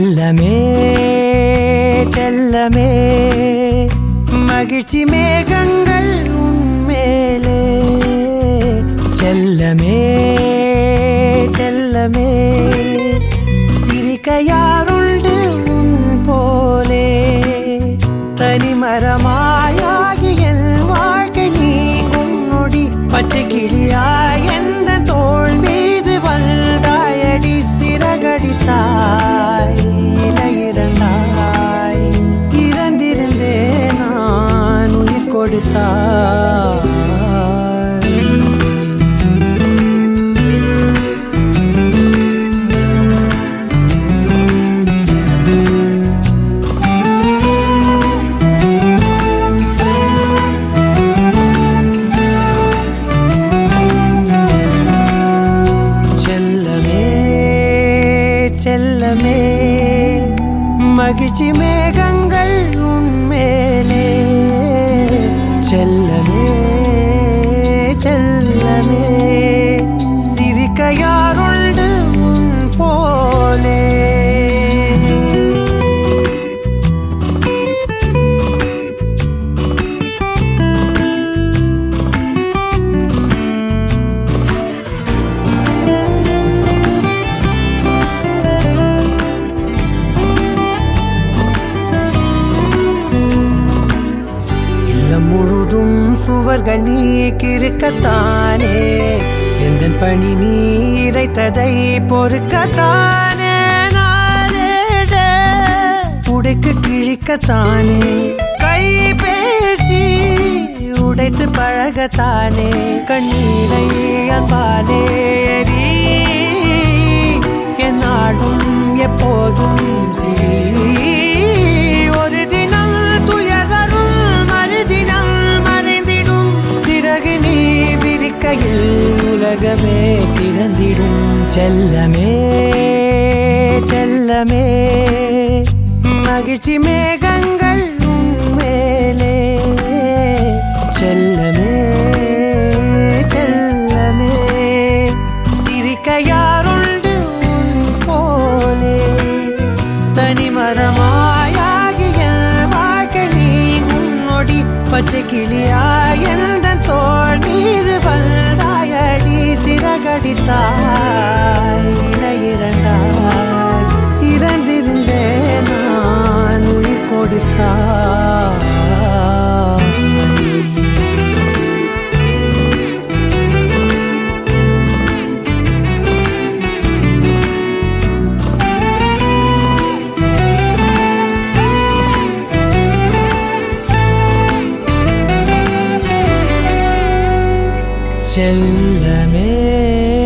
செல்லமே செல்லமே மகிழ்ச்சி மேகங்கள் உன்மேலே செல்லமே செல்லமே சிரிக்க யாருண்டு உன் போலே தனிமரமாயாகி என் வாழ்க்கை நீ உன்னொடி பச்சை கிளியாய் எந்த தோள் மீது வந்தாயடி சிறகடித்தாய் இலையிரண்டாய் இறந்திருந்தே நான் உயிர் கொடுத்தாய் செல்லமே செல்லமே மகிழ்ச்சி மேகங்கள் உன்மேலே செல்லமே செல்லமே சிரிக்க யாருண்டு உன் போலே இல்லம் முழுதும் சுவர்கள் நீ கிறுக்கத்தானே எந்த பணி நீ இறைத்ததை பொறுக்கத்தானே நாளேட உடைக்கு கிழிக்கத்தானே கை பேசி உடைத்து பழகத்தானே கண்ணீரை அன்பாலே எரி என்னாடும் எப்போதும் சிரி ஒரு தினம் துயரும் மறுதினம் மறைந்திடும் சிறகு நீ விரிக்கையில் உலகமே திறந்திடும் செல்லமே செல்லமே மகிழ்ச்சி மேகங்கள் உன்மேலே செல்லமே செல்லமே சிரிக்க யாருண்டு உன் போலே தனிமரமாயாகிய வாழ்க்கை நீ உன்னொடி பச்சை கிளியாய் எந்த தோல் மீது வந்தாயடி சிறகடித்தாய் இலையிரண்டாய் இறந்திருந்தே நான் உயிர் கொடுத்தாய் செல்லமே